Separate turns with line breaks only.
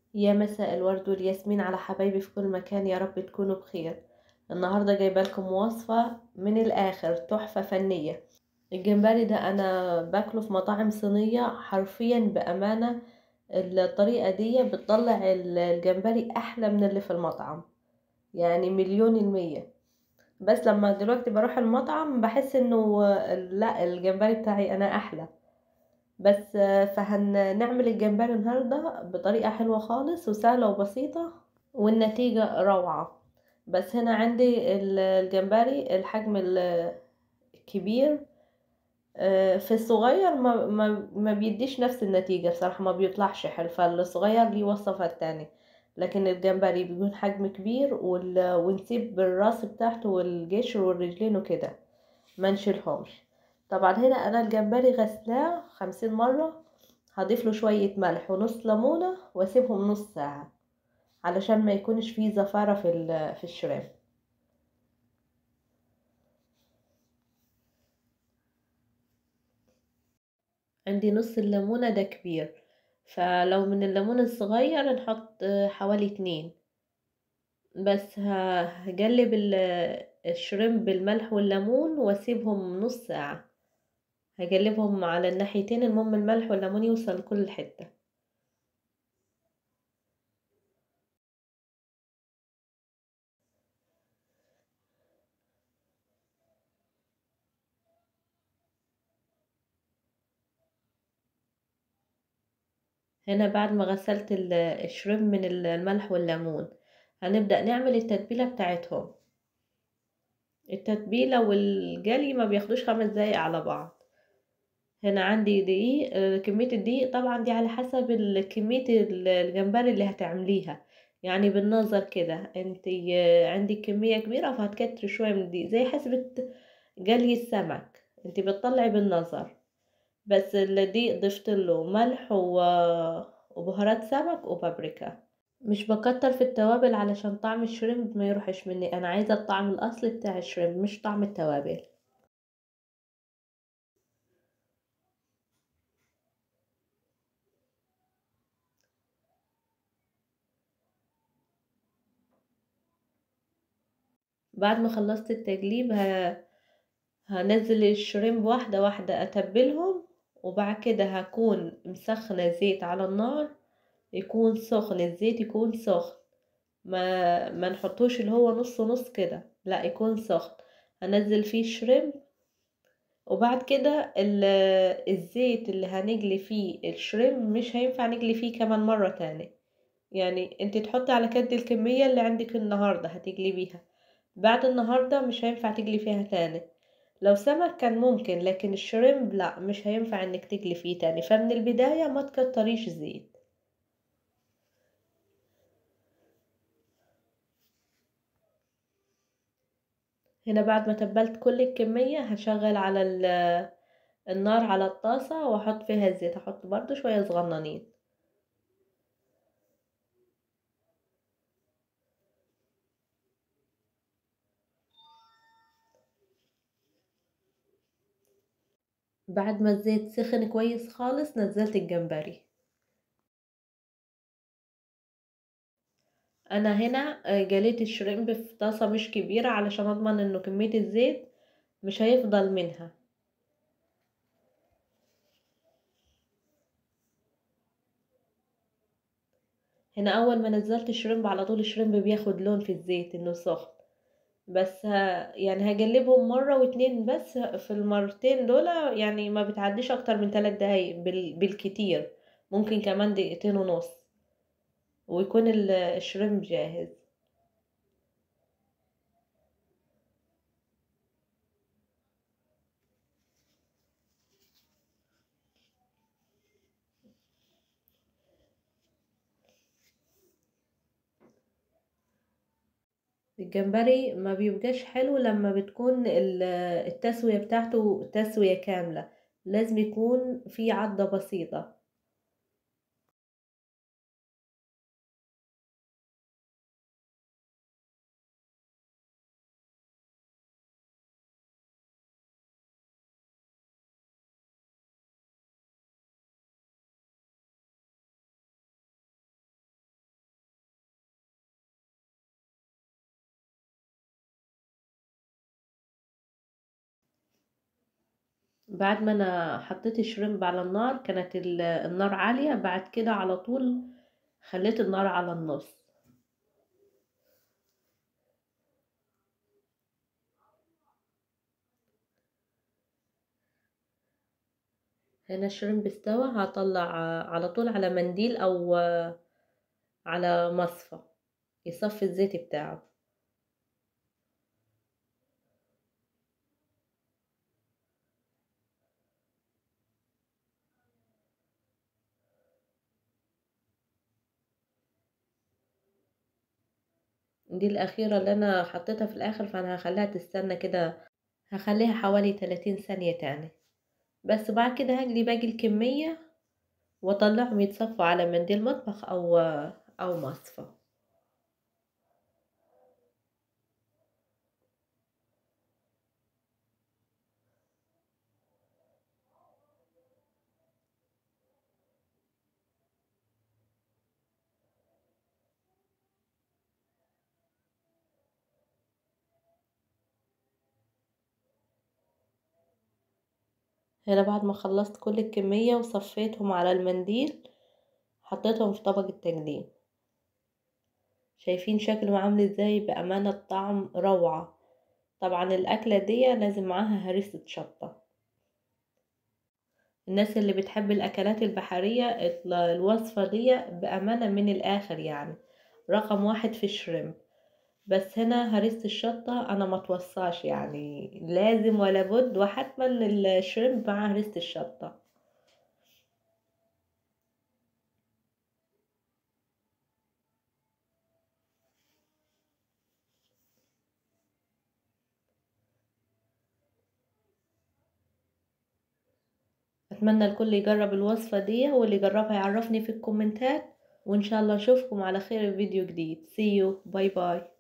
يا مساء الورد والياسمين على حبايبي في كل مكان يا رب تكونوا بخير النهاردة جايبة لكم وصفة من الآخر تحفة فنية الجمبري ده أنا باكله في مطاعم صينية حرفيا بأمانة الطريقة دي بتطلع الجمبري أحلى من اللي في المطعم يعني مليون المية بس لما دلوقتي بروح المطعم بحس انه لا الجمبري بتاعي انا احلى بس فهنعمل الجمبري النهاردة بطريقة حلوة خالص وسهلة وبسيطة والنتيجة روعة بس هنا عندي الجمبري الحجم الكبير في الصغير ما, ما, ما بيديش نفس النتيجة بصراحة ما بيطلعش حلو فالصغير ليه وصفات تاني لكن الجمبري بيكون حجم كبير ونسيب الراس بتاعته والجشر والرجلين وكده ما نشيلهمش طبعا هنا انا الجمبري غسلاه خمسين مرة هضيف له شوية ملح ونص ليمونة واسيبهم نص ساعة علشان ما يكونش فيه زفارة في, في الشريمب عندي نص الليمونة ده كبير فلو من الليمون الصغير نحط حوالي اتنين بس هقلب الشريمب بالملح والليمون واسيبهم نص ساعة هقلبهم على الناحيتين المهم الملح والليمون يوصل لكل حتة هنا بعد ما غسلت الشريمب من الملح والليمون هنبدأ نعمل التتبيلة بتاعتهم التتبيلة والجلي ما بياخدوش خمس دقايق على بعض هنا عندي دقيق كمية الدقيق طبعا دي على حسب كمية الجمبري اللي هتعمليها يعني بالنظر كده انت عندك كمية كبيرة فهتكتري شوية من الدقيق زي حسبة جلي السمك انت بتطلعي بالنظر بس الدقيق ضفت له ملح وبهارات سمك وبابريكا مش بكتر في التوابل علشان طعم الشريمب ما يروحش مني انا عايزه الطعم الاصلي بتاع الشريمب مش طعم التوابل بعد ما خلصت التجليب ه... هنزل الشريمب واحده واحده اتبلهم وبعد كده هكون مسخنه زيت على النار يكون سخن الزيت يكون سخن ما ما نحطوش اللي هو نص نص كده لا يكون سخن هنزل فيه الشريمب وبعد كده الزيت اللي هنجلي فيه الشريمب مش هينفع نجلي فيه كمان مرة تاني يعني انت تحطي على كد الكمية اللي عندك النهاردة هتجلي بيها بعد النهاردة مش هينفع تجلي فيها تاني لو سمك كان ممكن لكن الشريمب لا مش هينفع انك تجلي فيه تاني فمن البداية ما تكتريش زيت هنا بعد ما تبلت كل الكمية هشغل على النار على الطاسة واحط فيها الزيت هحط برضو شوية صغننين بعد ما الزيت سخن كويس خالص نزلت الجمبري انا هنا جليت الشريمب في طاسة مش كبيرة علشان اضمن انه كمية الزيت مش هيفضل منها هنا اول ما نزلت الشريمب على طول الشريمب بياخد لون في الزيت انه سخن بس ه... يعني هجلبهم مرة واتنين بس في المرتين دول يعني ما بتعديش اكتر من ثلاث دقايق بال... بالكتير ممكن كمان دقيقتين ونص ويكون الشريمب جاهز الجمبري ما بيبقاش حلو لما بتكون التسوية بتاعته تسوية كاملة لازم يكون في عضة بسيطة بعد ما انا حطيت الشريمب على النار كانت النار عالية بعد كده على طول خليت النار على النص هنا الشريمب استوى هطلع على طول على منديل او على مصفى يصفي الزيت بتاعه دي الأخيرة اللي أنا حطيتها في الآخر فأنا هخليها تستنى كده هخليها حوالي 30 ثانية تاني بس بعد كده هجلي باقي الكمية واطلعهم يتصفوا على منديل مطبخ أو أو مصفى هنا بعد ما خلصت كل الكمية وصفيتهم على المنديل حطيتهم في طبق التقديم شايفين شكلهم عامل ازاي بأمانة الطعم روعة طبعا الأكلة دي لازم معاها هريسة شطة الناس اللي بتحب الأكلات البحرية الوصفة دي بأمانة من الآخر يعني رقم واحد في الشريمب بس هنا هريسة الشطة أنا ما توصاش يعني لازم ولا بد وحتما الشريمب مع هريسة الشطة أتمنى الكل يجرب الوصفة دي واللي يجربها يعرفني في الكومنتات وإن شاء الله أشوفكم على خير في فيديو جديد see you باي باي